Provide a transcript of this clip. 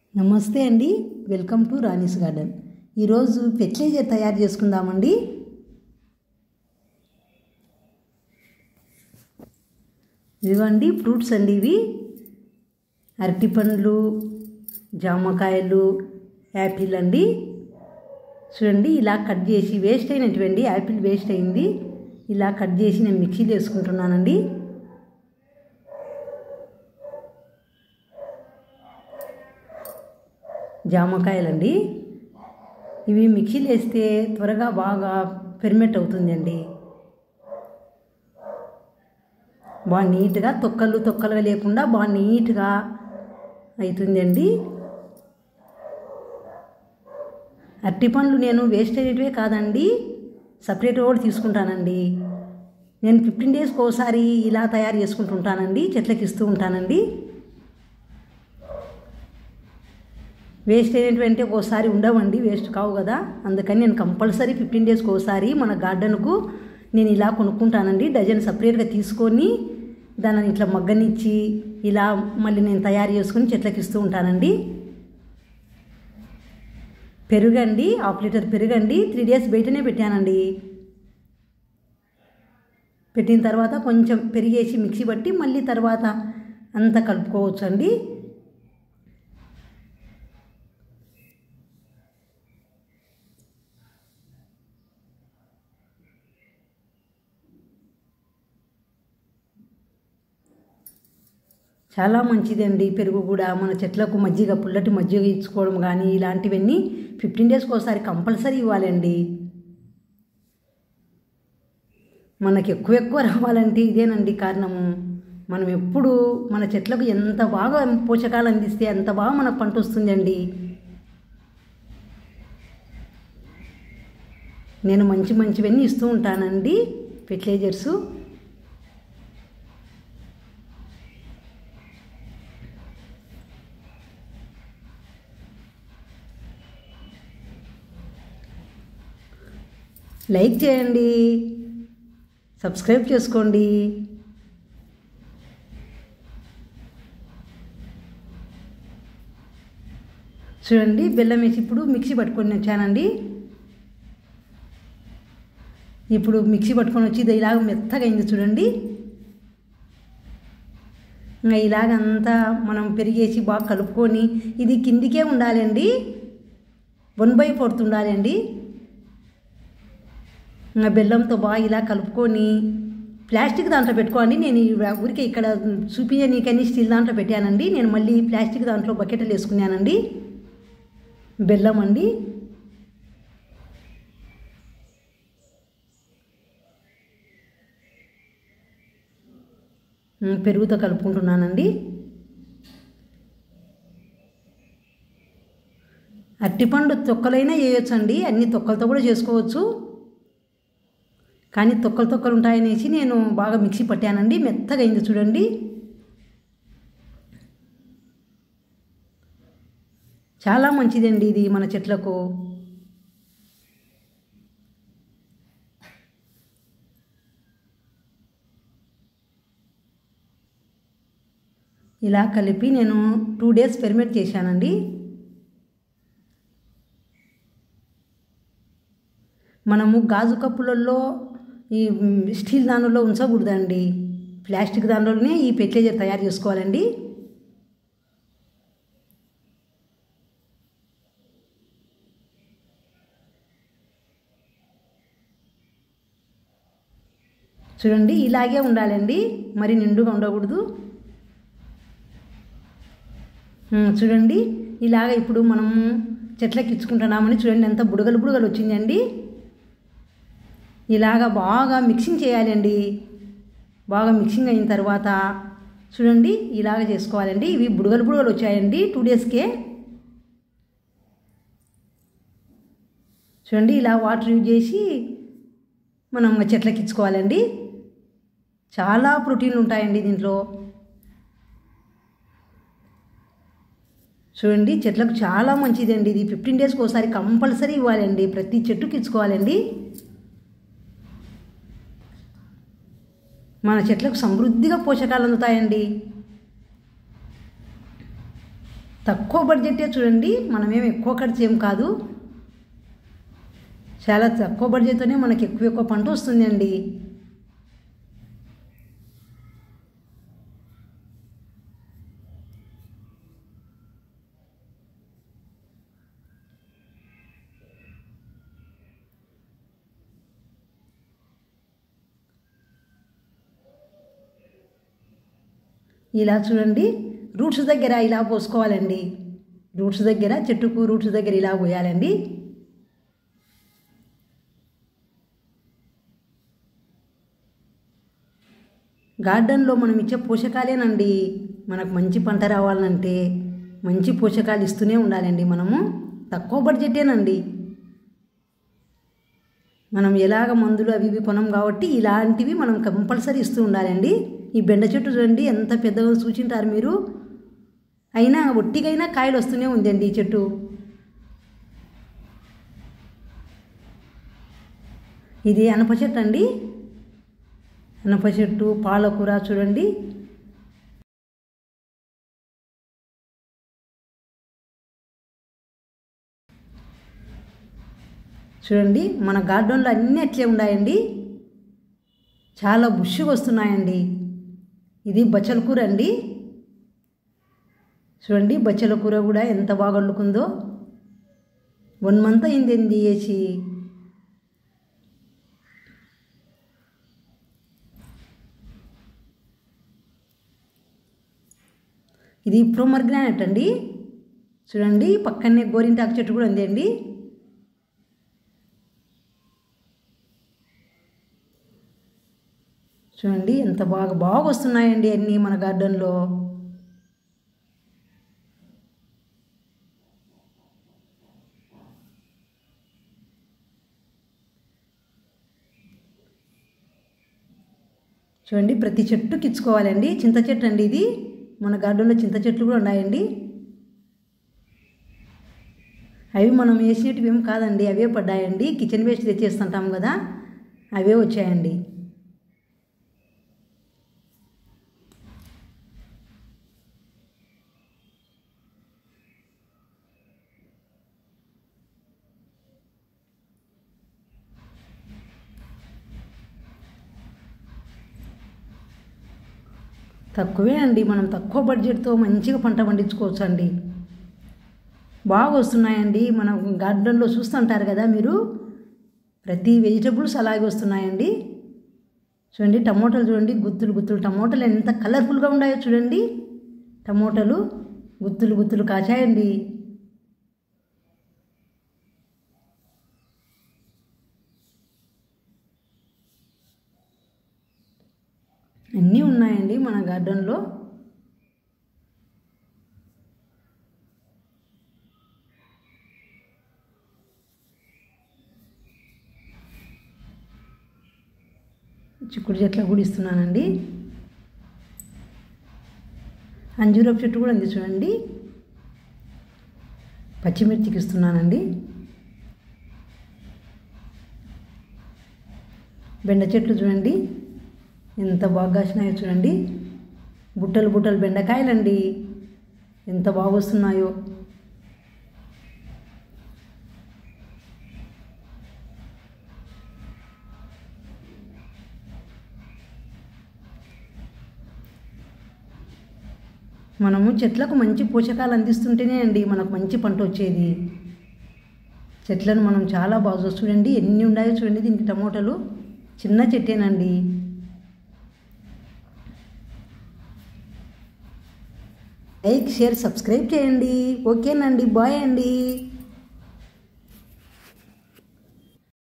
నమస్తే అండి welcome to Rani's garden ఈరోజు ఫెర్టిలైజర్ తయారు చేసుకుందామండి ఇదిగోండి ఫ్రూట్స్ అండి ఇవి అరటి పండ్లు జామకాయలు యాపిల్ అండి చూడండి ఇలా కట్ చేసి వేస్ట్ అయినటువంటి యాపిల్ వేస్ట్ అయింది ఇలా కట్ చేసి నేను మిక్సీలో వేసుకుంటున్నానండి జామకాయలండి ఇవి మిక్సీలో వేస్తే త్వరగా బాగా ఫెర్మెంట్ అవుతుందండి బాగా నీట్గా తొక్కలు తొక్కలు లేకుండా బాగా నీట్గా అవుతుందండి అరటి పండ్లు నేను వేస్ట్ అయ్యేటివే కాదండి సపరేట్ కూడా తీసుకుంటానండి నేను ఫిఫ్టీన్ డేస్కి ఒకసారి ఇలా తయారు చేసుకుంటుంటానండి చెట్లకి ఇస్తూ ఉంటానండి వేస్ట్ అయినటువంటి ఒకసారి ఉండవండి వేస్ట్ కావు కదా అందుకని నేను కంపల్సరీ ఫిఫ్టీన్ డేస్కి ఒకసారి మన గార్డెన్కు నేను ఇలా కొనుక్కుంటానండి డజన్ సపరేట్గా తీసుకొని దానిని ఇట్లా మగ్గనిచ్చి ఇలా మళ్ళీ నేను తయారు చేసుకుని చెట్లకి ఇస్తూ ఉంటానండి పెరుగండి హాఫ్ లీటర్ పెరుగండి త్రీ డేస్ బయటనే పెట్టానండి పెట్టిన తర్వాత కొంచెం పెరిగేసి మిక్సీ పట్టి మళ్ళీ తర్వాత అంతా కలుపుకోవచ్చు అండి చాలా మంచిదండి పెరుగు కూడా మన చెట్లకు మజ్జిగ పుల్లటి మజ్జిగ ఇచ్చుకోవడం కానీ ఇలాంటివన్నీ ఫిఫ్టీన్ డేస్కి ఒకసారి కంపల్సరీ ఇవ్వాలండి మనకి ఎక్కువ ఎక్కువ రావాలంటే ఇదేనండి కారణము మనం ఎప్పుడు మన చెట్లకు ఎంత బాగా పోషకాలు అందిస్తే అంత బాగా మనకు పంట వస్తుందండి నేను మంచి మంచివన్నీ ఇస్తూ ఉంటానండి ఫెర్టిలైజర్సు లైక్ చేయండి సబ్స్క్రైబ్ చేసుకోండి చూడండి బెల్లం వేసి ఇప్పుడు మిక్సీ పట్టుకొని వచ్చానండి ఇప్పుడు మిక్సీ పట్టుకొని వచ్చి ఇది ఇలాగ మెత్తగా అయింది చూడండి ఇంకా ఇలాగంతా మనం పెరిగేసి బాగా కలుపుకొని ఇది కిందికే ఉండాలండి వన్ బై ఫోర్త్ ఉండాలండి ఇంకా బెల్లంతో బాగా ఇలా కలుపుకొని ప్లాస్టిక్ దాంట్లో పెట్టుకోండి నేను ఊరికే ఇక్కడ చూపించనీకని స్టీల్ దాంట్లో పెట్టానండి నేను మళ్ళీ ప్లాస్టిక్ దాంట్లో బకెట్లు వేసుకున్నానండి బెల్లం అండి పెరుగుతో కలుపుకుంటున్నానండి అరటిపండు తొక్కలైనా చేయొచ్చండి అన్ని తొక్కలతో కూడా చేసుకోవచ్చు కానీ తొక్కలు తొక్కలు ఉంటాయనేసి నేను బాగా మిక్సీ పట్టానండి మెత్తగా అయింది చూడండి చాలా మంచిదండి ఇది మన చెట్లకు ఇలా కలిపి నేను టూ డేస్ పెర్మిట్ చేశానండి మనము గాజు కప్పులలో ఈ స్టీల్ దానిలో ఉంచకూడదండి ప్లాస్టిక్ దానిలోనే ఈ ఫెర్టిలైజర్ తయారు చేసుకోవాలండి చూడండి ఇలాగే ఉండాలండి మరి నిండుగా ఉండకూడదు చూడండి ఇలాగ ఇప్పుడు మనము చెట్లకి ఇచ్చుకుంటున్నామని చూడండి ఎంత బుడగలు బుడగలు వచ్చిందండి ఇలాగ బాగా మిక్సింగ్ చేయాలండి బాగా మిక్సింగ్ అయిన తర్వాత చూడండి ఇలాగ చేసుకోవాలండి ఇవి బుడగలు బుడగలు వచ్చాయండి టూ డేస్కే చూడండి ఇలా వాటర్ యూజ్ చేసి మనం చెట్లకి ఇచ్చుకోవాలండి చాలా ప్రోటీన్లు ఉంటాయండి దీంట్లో చూడండి చెట్లకు చాలా మంచిదండి ఇది ఫిఫ్టీన్ డేస్కి ఒకసారి కంపల్సరీ ఇవ్వాలండి ప్రతి చెట్టుకి ఇచ్చుకోవాలండి మన చెట్లకు సమృద్ధిగా పోషకాలు అందుతాయండి తక్కువ బడ్జెటే చూడండి మనమేం ఎక్కువ ఖర్చు ఏం కాదు చాలా తక్కువ బడ్జెట్తోనే మనకి ఎక్కువ ఎక్కువ పంట వస్తుంది అండి ఇలా చూడండి రూట్స్ దగ్గర ఇలా పోసుకోవాలండి రూట్స్ దగ్గర చెట్టుకు రూట్స్ దగ్గర ఇలా పోయాలండి గార్డెన్లో మనం ఇచ్చే పోషకాలేనండి మనకు మంచి పంట రావాలంటే మంచి పోషకాలు ఇస్తూనే ఉండాలండి మనము తక్కువ బడ్జెటేనండి మనం ఎలాగ మందులు అవి ఇవి కొనం కాబట్టి ఇలాంటివి మనం కంపల్సరీ ఇస్తూ ఉండాలండి ఈ బెండ చెట్టు చూడండి ఎంత పెద్దగా చూసింటారు మీరు అయినా ఒట్టిగైనా కాయలు వస్తూనే ఉందండి ఈ చెట్టు ఇది అనప చెట్టు అండి అనప చెట్టు పాలకూర చూడండి చూడండి మన గార్డెన్లో అన్నీ అట్లే ఉన్నాయండి చాలా బుష్గా వస్తున్నాయండి ఇది బచ్చల కూర అండి చూడండి బచ్చల కూర కూడా ఎంత బాగా వండుకుందో వన్ మంత్ అయింది ఏంది వేసి ఇది ప్రోమర్గ్రానైట్ అండి చూడండి పక్కనే గోరింటాకు చెట్టు కూడా ఉంది అండి చూడండి ఎంత బాగా బాగా వస్తున్నాయండి అన్నీ మన గార్డెన్లో చూడండి ప్రతి చెట్టుకి ఇచ్చుకోవాలండి చింత చెట్టు అండి ఇది మన గార్డెన్లో చింత చెట్లు కూడా ఉన్నాయండి అవి మనం వేసినవి ఏం కాదండి అవే పడ్డాయండి కిచెన్ వేస్ట్ తెచ్చేస్తుంటాం కదా అవే వచ్చాయండి తక్కువే అండి మనం తక్కువ బడ్జెట్తో మంచిగా పంట పండించుకోవచ్చు అండి బాగా వస్తున్నాయండి మన గార్డెన్లో చూస్తుంటారు కదా మీరు ప్రతి వెజిటబుల్స్ అలాగే వస్తున్నాయండి చూడండి టమోటాలు చూడండి గుత్తులు గుత్తులు టమోటాలు ఎంత కలర్ఫుల్గా ఉన్నాయో చూడండి టమోటాలు గుత్తులు గుత్తులు కాచాయండి అన్నీ ఉన్నాయండి మన గార్డెన్లో చిక్కుడు చెట్ల కూడా ఇస్తున్నానండి అంజూరపు చెట్టు కూడా ఉంది చూడండి పచ్చిమిర్చికి ఇస్తున్నానండి బెండ చెట్లు చూడండి ఎంత బాగా కాసినాయో చూడండి బుట్టలు బుట్టలు బెండకాయలండి ఎంత బాగా వస్తున్నాయో మనము చెట్లకు మంచి పోషకాలు అందిస్తుంటేనే అండి మనకు మంచి పంట వచ్చేది చెట్లను మనం చాలా బాగా చూడండి ఎన్ని ఉన్నాయో చూడండి దీనికి టమోటాలు చిన్న చెట్టేనండి లైక్ షేర్ సబ్స్క్రైబ్ చేయండి ఓకేనండి బాయ్ అండి